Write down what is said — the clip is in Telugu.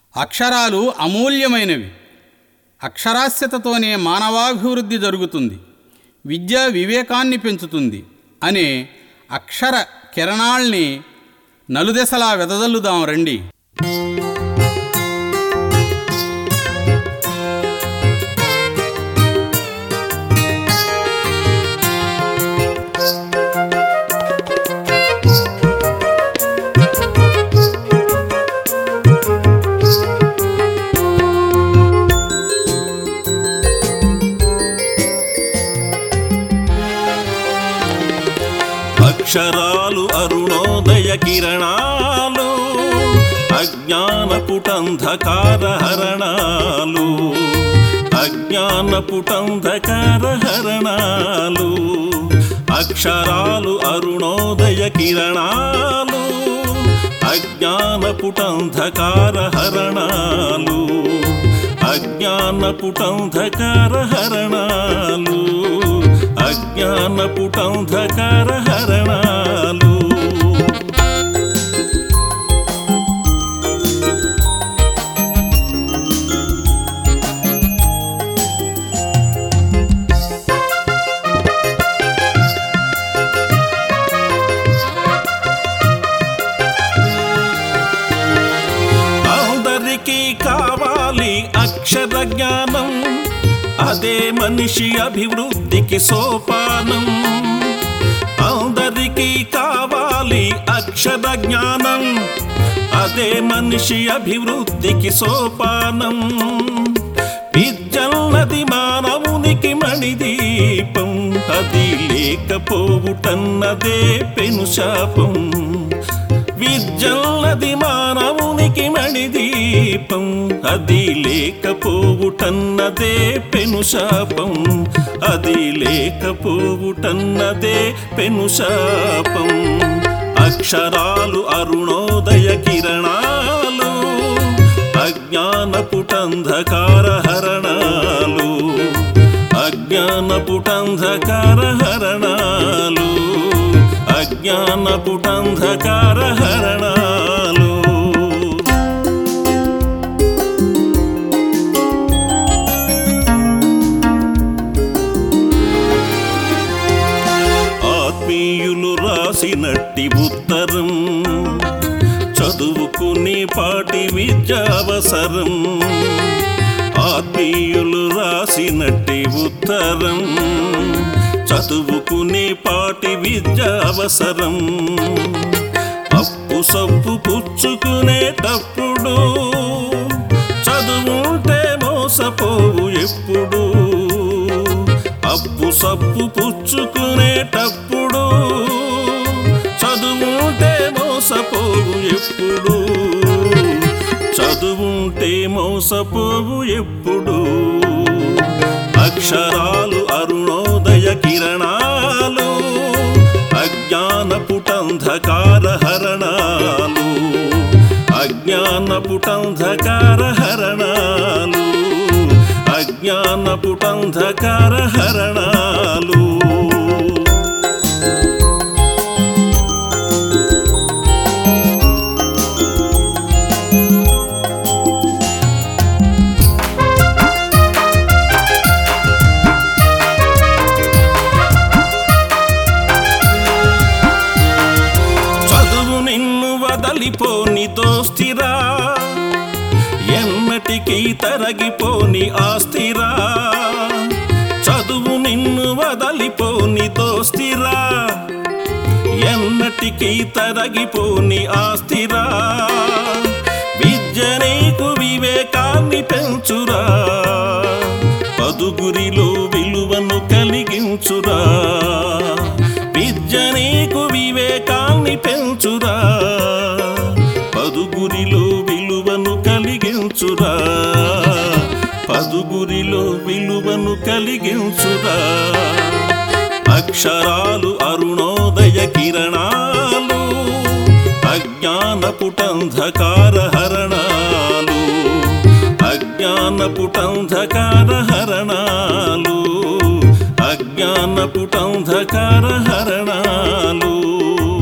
అక్షరాలు అమూల్యమైనవి అక్షరాస్యతతోనే మానవాభివృద్ధి జరుగుతుంది విద్య వివేకాన్ని పెంచుతుంది అనే అక్షర కిరణాల్ని నలుదెసలా వెదజల్లుదాం రండి అక్షరాలు అరుణోదయ కిరణాలు అజ్ఞాన పుటంధకార హరణాలు అజ్ఞాన పుటంధకార హరణాలు అక్షరాలు అరుణోదయ కిరణాలు అజ్ఞాన పుటంధకార హరణాలు అజ్ఞాన పుటంధకార హరణాలు అజ్ఞాన పుటంధకార హరణాలు అందరికీ కావాలి అక్షర జ్ఞానం అదే మనిషి అభివృద్ధికి సోపానం అందరికీ కావాలి అక్షర జ్ఞానం అదే మనిషి అభివృద్ధికి సోపానం విద్యన్నది మానవునికి మణిదీపం అది లేకపోవుటన్నదే పెను శాపం విద్యన్నది మానవునికి మణిదీపం అది లేకపోవుటన్నదే పెను శాపం అది లేకపోవుటన్నదే పెను శాపం అక్షరాలు అరుణోదయ కిరణాలు అజ్ఞాన పుటంధకార హరణాలు అజ్ఞాన పుటంధకార హరణాలు అజ్ఞాన పుటంధకార హరణాలు ఆత్మీయులు రాసినట్టి ఉత్తరం చదువుకునే పాటి విద్యావసరం ఆత్మీయులు రాసినట్టి ఉత్తరం చదువుకునే పాటి విద్యావసరం అప్పు సప్పు పుచ్చుకునేటప్పుడు చదువుంటే మోసపోవు ఎప్పుడు అప్పు సప్పు పుచ్చుకునేటప్పుడు చదువుంటే మోసపోవు ఎప్పుడు చదువుంటే మోసపోవు ఎప్పుడు అక్షరాలు అరుణోదయ కిరణాలు అజ్ఞాన పుటంధకార హరణాలు అజ్ఞాన పుటంధకార హరణాలు అజ్ఞాన పుటంధకార హరణాలు చదువు నిన్ను వదలిపోని దోస్తిరా ఎన్నటికీ తరగిపోని ఆస్తిరా చదువు నిన్ను వదలిపోని దోస్తిరా ఎన్నటికీ తరగిపోని ఆస్తిరా విద్య నీకు వివేకాన్ని పెంచురా పదుగురిలో విలువను కలిగించురా విద్య నీకు వివేకాన్ని పెంచురా పదుగురిలో విలువను కలిగించురా పదుగురిలో విలువను కలిగించురా అక్షరాలు అరుణోదయ కిరణాలు అజ్ఞాన పుటంధకార హరణాలు అజ్ఞాన పుటంధకార హరణాలు అజ్ఞాన పుటంధకార హరణాలు